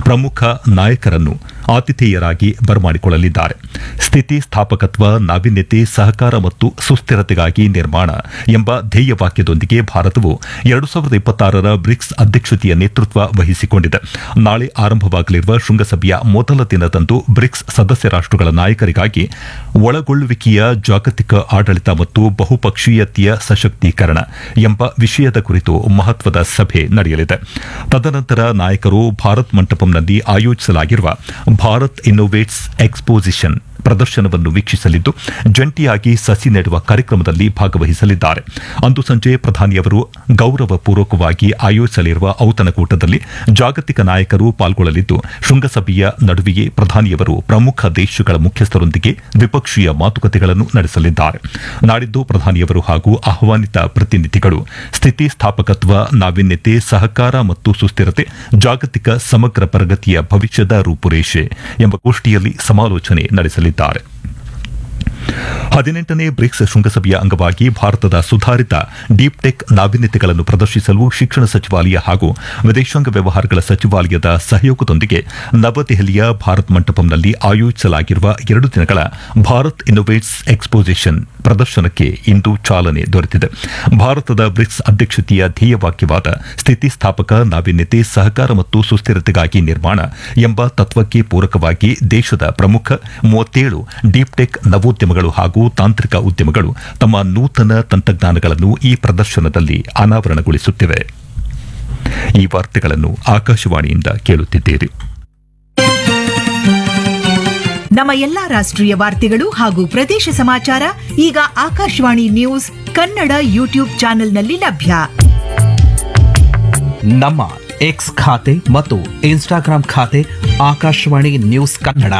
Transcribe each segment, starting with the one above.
ಪ್ರಮುಖ ನಾಯಕರನ್ನು ಆತಿಥೇಯರಾಗಿ ಬರಮಾಡಿಕೊಳ್ಳಲಿದ್ದಾರೆ ಸ್ಥಿತಿ ಸ್ಥಾಪಕತ್ವ ನಾವೀನ್ಯತೆ ಸಹಕಾರ ಮತ್ತು ಸುಸ್ಥಿರತೆಗಾಗಿ ನಿರ್ಮಾಣ ಎಂಬ ಧ್ಯೇಯವಾಕ್ಯದೊಂದಿಗೆ ಭಾರತವು ಎರಡು ಸಾವಿರದ ಇಪ್ಪತ್ತಾರರ ಬ್ರಿಕ್ಸ್ ಅಧ್ಯಕ್ಷತೆಯ ನೇತೃತ್ವ ವಹಿಸಿಕೊಂಡಿದೆ ನಾಳೆ ಆರಂಭವಾಗಲಿರುವ ಶೃಂಗಸಭೆಯ ಮೊದಲ ದಿನದಂದು ಬ್ರಿಕ್ಸ್ ಸದಸ್ಯ ರಾಷ್ಟಗಳ ನಾಯಕರಿಗಾಗಿ ಒಳಗೊಳ್ಳುವಿಕೆಯ ಜಾಗತಿಕ ಆಡಳಿತ ಮತ್ತು ಬಹುಪಕ್ಷೀಯತೆಯ ಸಶಕ್ತೀಕರಣ ಎಂಬ ವಿಷಯದ ಕುರಿತು ಮಹತ್ವದ ಸಭೆ ನಡೆಯಲಿದೆ ತದನಂತರ ನಾಯಕರು ಭಾರತ್ ಮಂಟಪಂನಲ್ಲಿ ಆಯೋಜಿಸಲಾಗಿರುವ ಭಾರತ್ ಇನ್ನೋವೇಟ್ಸ್ ಎಕ್ಸ್ಪೋಸಿಷನ್ ಪ್ರದರ್ಶನವನ್ನು ವೀಕ್ಷಿಸಲಿದ್ದು ಜಂಟಿಯಾಗಿ ಸಸಿ ನೆಡುವ ಕಾರ್ಯಕ್ರಮದಲ್ಲಿ ಭಾಗವಹಿಸಲಿದ್ದಾರೆ ಅಂದು ಸಂಜೆ ಪ್ರಧಾನಿಯವರು ಗೌರವಪೂರ್ವಕವಾಗಿ ಆಯೋಜಿಸಲಿರುವ ಔತಣಕೂಟದಲ್ಲಿ ಜಾಗತಿಕ ನಾಯಕರು ಪಾಲ್ಗೊಳ್ಳಲಿದ್ದು ಶೃಂಗಸಭೆಯ ನಡುವೆಯೇ ಪ್ರಧಾನಿಯವರು ಪ್ರಮುಖ ದೇಶಗಳ ಮುಖ್ಯಸ್ಥರೊಂದಿಗೆ ದ್ವಿಪಕ್ಷೀಯ ಮಾತುಕತೆಗಳನ್ನು ನಡೆಸಲಿದ್ದಾರೆ ನಾಡಿದ್ದು ಪ್ರಧಾನಿಯವರು ಹಾಗೂ ಆಹ್ವಾನಿತ ಪ್ರತಿನಿಧಿಗಳು ಸ್ಥಿತಿಸ್ಥಾಪಕತ್ವ ನಾವೀನ್ಯತೆ ಸಹಕಾರ ಮತ್ತು ಸುಸ್ಥಿರತೆ ಜಾಗತಿಕ ಸಮಗ್ರ ಪ್ರಗತಿಯ ಭವಿಷ್ಯದ ರೂಪುರೇಷೆ ಎಂಬ ಗೋಷ್ಠಿಯಲ್ಲಿ ಸಮಾಲೋಚನೆ ನಡೆಸಲಿದ್ದಾರೆ ಹದಿನೆಂಟನೇ ಬ್ರಿಕ್ಸ್ ಶೃಂಗಸಭೆಯ ಅಂಗವಾಗಿ ಭಾರತದ ಸುಧಾರಿತ ಡೀಪ್ ಟೆಕ್ ನಾವೀನ್ಯತೆಗಳನ್ನು ಪ್ರದರ್ಶಿಸಲು ಶಿಕ್ಷಣ ಸಚಿವಾಲಯ ಹಾಗೂ ವಿದೇಶಾಂಗ ವ್ಯವಹಾರಗಳ ಸಚಿವಾಲಯದ ಸಹಯೋಗದೊಂದಿಗೆ ನವದೆಹಲಿಯ ಭಾರತ್ ಮಂಟಪಂನಲ್ಲಿ ಆಯೋಜಿಸಲಾಗಿರುವ ಎರಡು ದಿನಗಳ ಭಾರತ್ ಇನ್ನೋವೇಟ್ಸ್ ಎಕ್ಸ್ಪೋಸಿಷನ್ ಪ್ರದರ್ಶನಕ್ಕೆ ಇಂದು ಚಾಲನೆ ದೊರೆತಿದೆ ಭಾರತದ ಬ್ರಿಕ್ಸ್ ಅಧ್ಯಕ್ಷತೆಯ ಧ್ಯೇಯವಾಕ್ಯವಾದ ಸ್ಥಿತಿಸ್ಥಾಪಕ ನಾವೀನ್ಯತೆ ಸಹಕಾರ ಮತ್ತು ಸುಸ್ಥಿರತೆಗಾಗಿ ನಿರ್ಮಾಣ ಎಂಬ ತತ್ವಕ್ಕೆ ಪೂರಕವಾಗಿ ದೇಶದ ಪ್ರಮುಖ ಮೂವತ್ತೇಳು ಡೀಪ್ ಟೆಕ್ ನವೋದ್ಯಮಗಳು ಹಾಗೂ ತಾಂತ್ರಿಕ ಉದ್ಯಮಗಳು ತಮ್ಮ ನೂತನ ತಂತ್ರಜ್ಞಾನಗಳನ್ನು ಈ ಪ್ರದರ್ಶನದಲ್ಲಿ ಅನಾವರಣಗೊಳಿಸುತ್ತಿವೆ ಈ ವಾರ್ತೆಗಳನ್ನು ಆಕಾಶವಾಣಿಯಿಂದ ಕೇಳುತ್ತಿದ್ದೀರಿ ನಮ್ಮ ಎಲ್ಲಾ ರಾಷ್ಟ್ರೀಯ ವಾರ್ತೆಗಳು ಹಾಗೂ ಪ್ರದೇಶ ಸಮಾಚಾರ ಈಗ ಆಕಾಶವಾಣಿ ನ್ಯೂಸ್ ಕನ್ನಡ ಯೂಟ್ಯೂಬ್ ಚಾನೆಲ್ನಲ್ಲಿ ಲಭ್ಯ ನಮ್ಮ ಎಕ್ಸ್ ಖಾತೆ ಮತ್ತು ಇನ್ಸ್ಟಾಗ್ರಾಂ ಖಾತೆ ಆಕಾಶವಾಣಿ ನ್ಯೂಸ್ ಕನ್ನಡ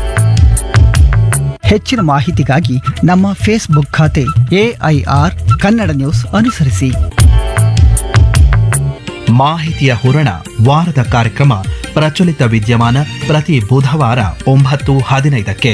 ಹೆಚ್ಚಿನ ಮಾಹಿತಿಗಾಗಿ ನಮ್ಮ ಫೇಸ್ಬುಕ್ ಖಾತೆ ಎಐಆರ್ ಕನ್ನಡ ನ್ಯೂಸ್ ಅನುಸರಿಸಿ ಮಾಹಿತಿಯ ಹೂರಣ ವಾರದ ಕಾರ್ಯಕ್ರಮ ಪ್ರಚಲಿತ ವಿದ್ಯಮಾನ ಪ್ರತಿ ಬುಧವಾರ ಒಂಬತ್ತು ಹದಿನೈದಕ್ಕೆ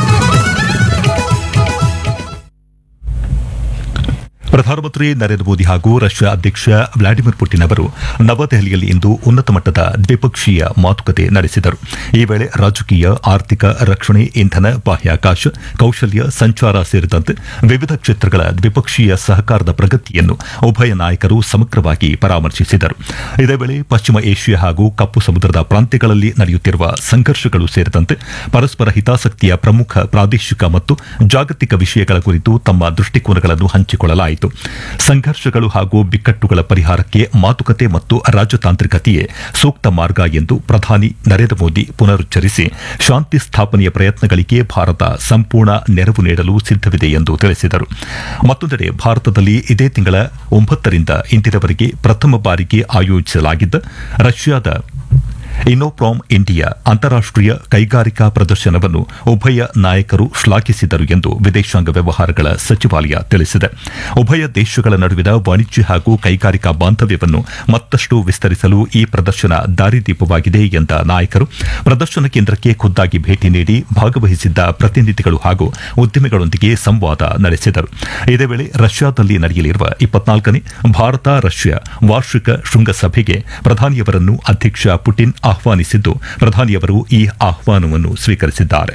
ಪ್ರಧಾನಮಂತ್ರಿ ನರೇಂದ್ರ ಮೋದಿ ಹಾಗೂ ರಷ್ಯಾ ಅಧ್ಯಕ್ಷ ವ್ಲಾಡಿಮಿರ್ ಪುಟಿನ್ ಅವರು ನವದೆಹಲಿಯಲ್ಲಿ ಇಂದು ಉನ್ನತ ಮಟ್ಟದ ದ್ವಿಪಕ್ಷೀಯ ಮಾತುಕತೆ ನಡೆಸಿದರು ಈ ವೇಳೆ ರಾಜಕೀಯ ಆರ್ಥಿಕ ರಕ್ಷಣೆ ಇಂಧನ ಬಾಹ್ಯಾಕಾಶ ಕೌಶಲ್ಯ ಸಂಚಾರ ಸೇರಿದಂತೆ ವಿವಿಧ ಕ್ಷೇತ್ರಗಳ ದ್ವಿಪಕ್ಷೀಯ ಸಹಕಾರದ ಪ್ರಗತಿಯನ್ನು ಉಭಯ ನಾಯಕರು ಸಮಗ್ರವಾಗಿ ಪರಾಮರ್ಶಿಸಿದರು ಇದೇ ವೇಳೆ ಪಶ್ಚಿಮ ಏಷ್ಯಾ ಹಾಗೂ ಕಪ್ಪು ಸಮುದ್ರದ ಪ್ರಾಂತ್ಯಗಳಲ್ಲಿ ನಡೆಯುತ್ತಿರುವ ಸಂಘರ್ಷಗಳು ಸೇರಿದಂತೆ ಪರಸ್ಪರ ಹಿತಾಸಕ್ತಿಯ ಪ್ರಮುಖ ಪ್ರಾದೇಶಿಕ ಮತ್ತು ಜಾಗತಿಕ ವಿಷಯಗಳ ಕುರಿತು ತಮ್ಮ ದೃಷ್ಟಿಕೋನಗಳನ್ನು ಹಂಚಿಕೊಳ್ಳಲಾಯಿತು ಸಂಘರ್ಷಗಳು ಹಾಗೂ ಬಿಕ್ಕಟ್ಟುಗಳ ಪರಿಹಾರಕ್ಕೆ ಮಾತುಕತೆ ಮತ್ತು ರಾಜತಾಂತ್ರಿಕತೆಯೇ ಸೂಕ್ತ ಮಾರ್ಗ ಎಂದು ಪ್ರಧಾನಿ ನರೇಂದ್ರ ಮೋದಿ ಪುನರುಚ್ಚರಿಸಿ ಶಾಂತಿ ಸ್ಥಾಪನೆಯ ಪ್ರಯತ್ನಗಳಿಗೆ ಭಾರತ ಸಂಪೂರ್ಣ ನೆರವು ನೀಡಲು ಸಿದ್ದವಿದೆ ಎಂದು ತಿಳಿಸಿದರು ಮತ್ತೊಂದೆಡೆ ಭಾರತದಲ್ಲಿ ಇದೇ ತಿಂಗಳ ಒಂಬತ್ತರಿಂದ ಇಂದಿನವರೆಗೆ ಪ್ರಥಮ ಬಾರಿಗೆ ಆಯೋಜಿಸಲಾಗಿದ್ದ ರಷ್ಯಾದ ಇನ್ನೋಪ್ರಾಮ್ ಇಂಡಿಯಾ ಅಂತಾರಾಷ್ಟೀಯ ಕೈಗಾರಿಕಾ ಪ್ರದರ್ಶನವನ್ನು ಉಭಯ ನಾಯಕರು ಶ್ಲಾಘಿಸಿದರು ಎಂದು ವಿದೇಶಾಂಗ ವ್ಯವಹಾರಗಳ ಸಚಿವಾಲಯ ತಿಳಿಸಿದೆ ಉಭಯ ದೇಶಗಳ ನಡುವಿನ ವಾಣಿಜ್ಯ ಹಾಗೂ ಕೈಗಾರಿಕಾ ಬಾಂಧವ್ಯವನ್ನು ಮತ್ತಷ್ಟು ವಿಸ್ತರಿಸಲು ಈ ಪ್ರದರ್ಶನ ದಾರಿದೀಪವಾಗಿದೆ ಎಂದ ನಾಯಕರು ಪ್ರದರ್ಶನ ಕೇಂದ್ರಕ್ಕೆ ಖುದ್ದಾಗಿ ಭೇಟಿ ನೀಡಿ ಭಾಗವಹಿಸಿದ್ದ ಪ್ರತಿನಿಧಿಗಳು ಹಾಗೂ ಉದ್ಯಮಿಗಳೊಂದಿಗೆ ಸಂವಾದ ನಡೆಸಿದರು ಇದೇ ವೇಳೆ ರಷ್ಯಾದಲ್ಲಿ ನಡೆಯಲಿರುವ ಇಪ್ಪತ್ನಾಲ್ಕನೇ ಭಾರತ ರಷ್ಯಾ ವಾರ್ಷಿಕ ಶೃಂಗಸಭೆಗೆ ಪ್ರಧಾನಿಯವರನ್ನು ಅಧ್ಯಕ್ಷ ಪುಟಿನ್ ಆಹ್ವಾನಿಸಿದ್ದು ಪ್ರಧಾನಿಯವರು ಈ ಆಹ್ವಾನವನ್ನು ಸ್ವೀಕರಿಸಿದ್ದಾರೆ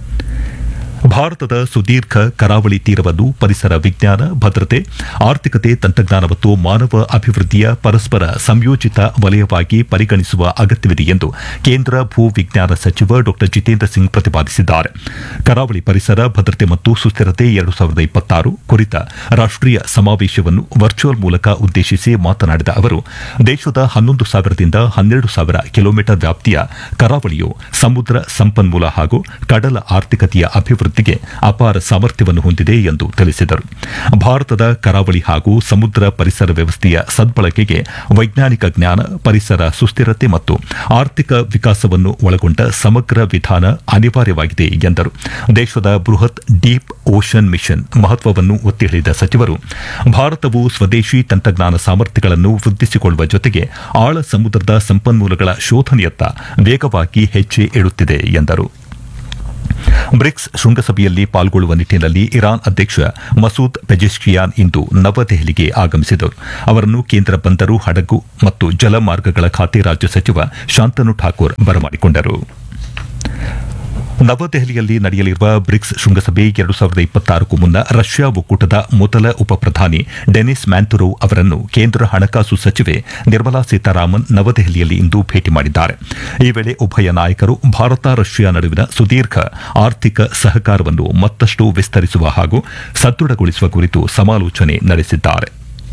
ಭಾರತದ ಸುದೀರ್ಘ ಕರಾವಳಿ ತೀರವನ್ನು ಪರಿಸರ ವಿಜ್ಞಾನ ಭದ್ರತೆ ಆರ್ಥಿಕತೆ ತಂತ್ರಜ್ಞಾನ ಮತ್ತು ಮಾನವ ಅಭಿವೃದ್ಧಿಯ ಪರಸ್ಪರ ಸಂಯೋಜಿತ ವಲಯವಾಗಿ ಪರಿಗಣಿಸುವ ಅಗತ್ಯವಿದೆ ಎಂದು ಕೇಂದ್ರ ಭೂ ವಿಜ್ಞಾನ ಸಚಿವ ಡಾ ಜಿತೇಂದ್ರ ಸಿಂಗ್ ಪ್ರತಿಪಾದಿಸಿದ್ದಾರೆ ಕರಾವಳಿ ಪರಿಸರ ಭದ್ರತೆ ಮತ್ತು ಸುಸ್ಥಿರತೆ ಎರಡು ಸಾವಿರದ ಇಪ್ಪತ್ತಾರು ಕುರಿತ ರಾಷ್ಟೀಯ ಸಮಾವೇಶವನ್ನು ವರ್ಚುವಲ್ ಮೂಲಕ ಉದ್ದೇಶಿಸಿ ಮಾತನಾಡಿದ ಅವರು ದೇಶದ ಹನ್ನೊಂದು ಸಾವಿರದಿಂದ ಹನ್ನೆರಡು ಸಾವಿರ ಕಿಲೋಮೀಟರ್ ವ್ಯಾಪ್ತಿಯ ಕರಾವಳಿಯು ಸಮುದ್ರ ಸಂಪನ್ಮೂಲ ಹಾಗೂ ಕಡಲ ಆರ್ಥಿಕತೆಯ ಅಭಿವೃದ್ಧಿಗೆ ಅಪಾರ ಸಾಮರ್ಥ್ಯವನ್ನು ಹೊಂದಿದೆ ಎಂದು ತಿಳಿಸಿದರು ಭಾರತದ ಕರಾವಳಿ ಹಾಗೂ ಸಮುದ್ರ ಪರಿಸರ ವ್ಯವಸ್ಥೆಯ ಸದ್ಬಳಕೆಗೆ ವೈಜ್ಞಾನಿಕ ಜ್ಞಾನ ಪರಿಸರ ಸುಸ್ಥಿರತೆ ಮತ್ತು ಆರ್ಥಿಕ ವಿಕಾಸವನ್ನು ಒಳಗೊಂಡ ಸಮಗ್ರ ವಿಧಾನ ಅನಿವಾರ್ಯವಾಗಿದೆ ಎಂದರು ದೇಶದ ಬೃಹತ್ ಡೀಪ್ ಓಷನ್ ಮಿಷನ್ ಮಹತ್ವವನ್ನು ಒತ್ತಿ ಹೇಳಿದ ಸಚಿವರು ಭಾರತವು ಸ್ವದೇಶಿ ತಂತ್ರಜ್ಞಾನ ಸಾಮರ್ಥ್ಯಗಳನ್ನು ವೃದ್ಧಿಸಿಕೊಳ್ಳುವ ಜೊತೆಗೆ ಆಳ ಸಮುದ್ರದ ಸಂಪನ್ಮೂಲಗಳ ಶೋಧನೆಯತ್ತ ವೇಗವಾಗಿ ಹೆಜ್ಜೆ ಇಡುತ್ತಿದೆ ಎಂದರು ಬ್ರಿಕ್ಸ್ ಶೃಂಗಸಭೆಯಲ್ಲಿ ಪಾಲ್ಗೊಳ್ಳುವ ನಿಟ್ಟಿನಲ್ಲಿ ಇರಾನ್ ಅಧ್ಯಕ್ಷ ಮಸೂದ್ ಪೆಜೆಶ್ಕಿಯಾನ್ ಇಂದು ನವದೆಹಲಿಗೆ ಆಗಮಿಸಿದರು ಅವರನ್ನು ಕೇಂದ್ರ ಬಂದರು ಹಡಗು ಮತ್ತು ಜಲಮಾರ್ಗಗಳ ಖಾತೆ ರಾಜ್ಯ ಸಚಿವ ಶಾಂತನು ಠಾಕೂರ್ ಬರಮಾಡಿಕೊಂಡರು ನವದೆಹಲಿಯಲ್ಲಿ ನಡೆಯಲಿರುವ ಬ್ರಿಕ್ಸ್ ಶೃಂಗಸಭೆ ಎರಡು ಸಾವಿರದ ಇಪ್ಪತ್ತಾರಕ್ಕೂ ಮುನ್ನ ರಷ್ಯಾ ಒಕ್ಕೂಟದ ಮೊದಲ ಉಪಪ್ರಧಾನಿ ಡೆನಿಸ್ ಮ್ಯಾಂತುರೋವ್ ಅವರನ್ನು ಕೇಂದ್ರ ಹಣಕಾಸು ಸಚಿವೆ ನಿರ್ಮಲಾ ಸೀತಾರಾಮನ್ ನವದೆಹಲಿಯಲ್ಲಿ ಇಂದು ಭೇಟಿ ಮಾಡಿದ್ದಾರೆ ಈ ವೇಳೆ ಉಭಯ ನಾಯಕರು ಭಾರತ ರಷ್ಯಾ ನಡುವಿನ ಸುದೀರ್ಘ ಆರ್ಥಿಕ ಸಹಕಾರವನ್ನು ಮತ್ತಷ್ಟು ವಿಸ್ತರಿಸುವ ಹಾಗೂ ಸದೃಢಗೊಳಿಸುವ ಕುರಿತು ಸಮಾಲೋಚನೆ ನಡೆಸಿದ್ದಾರೆ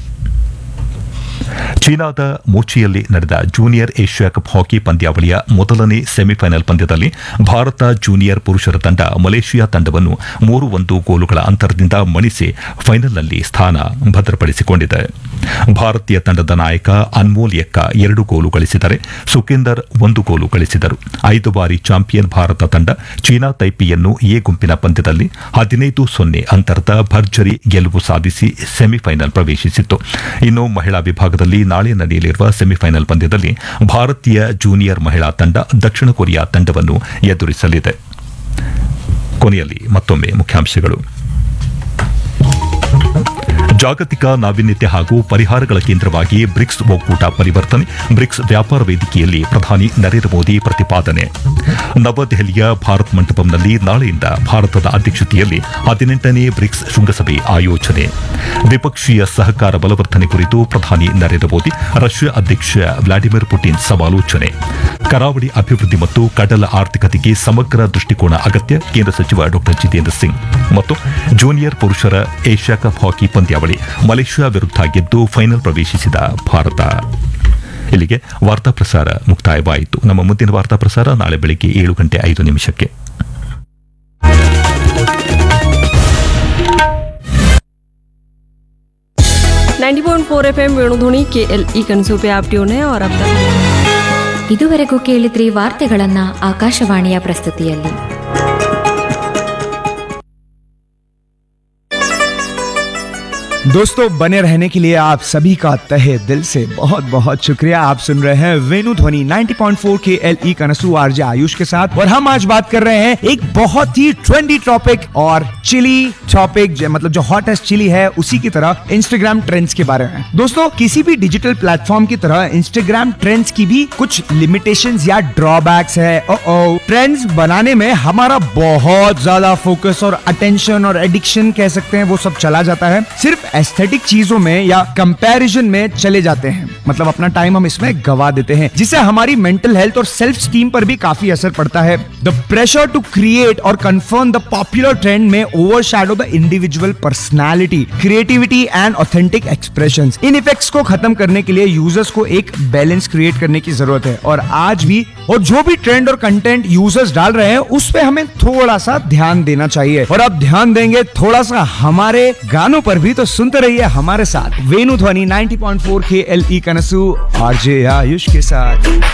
ಚೀನಾದ ಮೋಚಿಯಲ್ಲಿ ನಡೆದ ಜೂನಿಯರ್ ಏಷ್ಯಾ ಕಪ್ ಹಾಕಿ ಪಂದ್ಯಾವಳಿಯ ಮೊದಲನೇ ಸೆಮಿಫೈನಲ್ ಪಂದ್ಯದಲ್ಲಿ ಭಾರತ ಜೂನಿಯರ್ ಪುರುಷರ ತಂಡ ಮಲೇಷಿಯಾ ತಂಡವನ್ನು ಮೂರು ಒಂದು ಗೋಲುಗಳ ಅಂತರದಿಂದ ಮಣಿಸಿ ಫೈನಲ್ನಲ್ಲಿ ಸ್ಥಾನ ಭದ್ರಪಡಿಸಿಕೊಂಡಿದೆ ಭಾರತೀಯ ತಂಡದ ನಾಯಕ ಅನ್ಮೋಲ್ ಎಕ್ಕ ಎರಡು ಗೋಲು ಗಳಿಸಿದರೆ ಸುಖೇಂದರ್ ಒಂದು ಗೋಲು ಗಳಿಸಿದರು ಐದು ಬಾರಿ ಚಾಂಪಿಯನ್ ಭಾರತ ತಂಡ ಚೀನಾ ತೈಪಿಯನ್ನು ಎ ಗುಂಪಿನ ಪಂದ್ಯದಲ್ಲಿ ಹದಿನೈದು ಸೊನ್ನೆ ಅಂತರದ ಭರ್ಜರಿ ಗೆಲುವು ಸಾಧಿಸಿ ಸೆಮಿಫೈನಲ್ ಪ್ರವೇಶಿಸಿತ್ತು ಇನ್ನು ಮಹಿಳಾ ವಿಭಾಗದಲ್ಲಿ ನಾಳೆ ನಡೆಯಲಿರುವ ಸೆಮಿಫೈನಲ್ ಪಂದ್ಯದಲ್ಲಿ ಭಾರತೀಯ ಜೂನಿಯರ್ ಮಹಿಳಾ ತಂಡ ದಕ್ಷಿಣ ಕೊರಿಯಾ ತಂಡವನ್ನು ಎದುರಿಸಲಿದೆ ಕೊನೆಯಲ್ಲಿ ಮತ್ತೊಮ್ಮೆ ಮುಖ್ಯಾಂಶಗಳು ಜಾಗತಿಕ ನಾವೀನ್ಯತೆ ಹಾಗೂ ಪರಿಹಾರಗಳ ಕೇಂದ್ರವಾಗಿ ಬ್ರಿಕ್ಸ್ ಒಕ್ಕೂಟ ಪರಿವರ್ತನೆ ಬ್ರಿಕ್ಸ್ ವ್ಯಾಪಾರ ವೇದಿಕೆಯಲ್ಲಿ ಪ್ರಧಾನಿ ನರೇಂದ್ರ ಮೋದಿ ಪ್ರತಿಪಾದನೆ ನವದೆಹಲಿಯ ಭಾರತ್ ಮಂಟಪಂನಲ್ಲಿ ನಾಳೆಯಿಂದ ಭಾರತದ ಅಧ್ಯಕ್ಷತೆಯಲ್ಲಿ ಹದಿನೆಂಟನೇ ಬ್ರಿಕ್ಸ್ ಶೃಂಗಸಭೆ ಆಯೋಜನೆ ದ್ವಿಪಕ್ಷೀಯ ಸಹಕಾರ ಬಲವರ್ಧನೆ ಕುರಿತು ಪ್ರಧಾನಿ ನರೇಂದ್ರ ಮೋದಿ ರಷ್ಯಾ ಅಧ್ಯಕ್ಷ ವ್ಲಾಡಿಮಿರ್ ಪುಟಿನ್ ಸಮಾಲೋಚನೆ ಕರಾವಳಿ ಅಭಿವೃದ್ಧಿ ಮತ್ತು ಕಡಲ ಆರ್ಥಿಕತೆಗೆ ಸಮಗ್ರ ದೃಷ್ಟಿಕೋನ ಅಗತ್ಯ ಕೇಂದ್ರ ಸಚಿವ ಡಾ ಜಿತೇಂದ್ರ ಸಿಂಗ್ ಮತ್ತು ಜೂನಿಯರ್ ಪುರುಷರ ಏಷ್ಯಾ ಕಪ್ ಹಾಕಿ ಪಂದ್ಯಾವಳಿ ಮಲೇಷ್ಯಾ ವಿರುದ್ಧ ಗೆದ್ದು ಫೈನಲ್ ಪ್ರವೇಶಿಸಿದ ಭಾರತ ಇಲ್ಲಿಗೆ ವಾರ್ತಾ ಪ್ರಸಾರ ಮುಕ್ತಾಯವಾಯಿತು ನಮ್ಮ ಮುಂದಿನ ವಾರ್ತಾ ಪ್ರಸಾರ ನಾಳೆ ಬೆಳಿಗ್ಗೆ ಏಳು ಗಂಟೆ ಐದು ನಿಮಿಷಕ್ಕೆ ninety point four F M Venudhwani K L E कनसू पे आप ट्यून है और अब तक ಇದುವರೆಗೂ ಕೇಳಿದ್ರಿ ವಾರ್ತೆಗಳನ್ನ ಆಕಾಶವಾಣಿಯ ಪ್ರಸ್ತುತಿಯಲ್ಲಿ दोस्तों बने रहने के लिए आप सभी का तहे दिल से बहुत बहुत शुक्रिया आप सुन रहे हैं वेनु ध्वनि 90.4 के एल ई कनसू आरजे आयुष के साथ और हम आज बात कर रहे हैं एक बहुत ही ट्रेंडी टॉपिक और चिली टॉपिक मतलब जो हॉटेस्ट चिली है उसी की तरह इंस्टाग्राम ट्रेंड्स के बारे में दोस्तों किसी भी डिजिटल प्लेटफॉर्म की तरह इंस्टाग्राम ट्रेंड्स की भी कुछ लिमिटेशंस या ड्रॉबैक्स है ओ ट्रेंड्स बनाने में हमारा बहुत ज्यादा फोकस और अटेंशन और एडिक्शन कह सकते हैं वो सब चला जाता है सिर्फ एस्थेटिक चीजों में या कंपैरिजन में चले जाते हैं मतलब अपना टाइम हम इसमें गवा देते हैं जिससे हमारी मेंटल हेल्थ और सेल्फ स्टीम पर भी काफी असर पड़ता है द प्रेशर टू क्रिएट और कन्फर्म द पॉपुलर ट्रेंड में over the individual personality creativity and authentic expression इन इफेक्ट्स को खत्म करने के लिए यूजर्स को एक बैलेंस क्रिएट करने की जरूरत है और आज भी और जो भी ट्रेंड और कंटेंट यूजर्स डाल रहे हैं उस पे हमें थोड़ा सा ध्यान देना चाहिए और अब ध्यान देंगे थोड़ा सा हमारे गानों पर भी तो सुनते रहिए हमारे साथ वेनु ध्वनि 90.4 के एल ई कनसू आरजे आयुष के साथ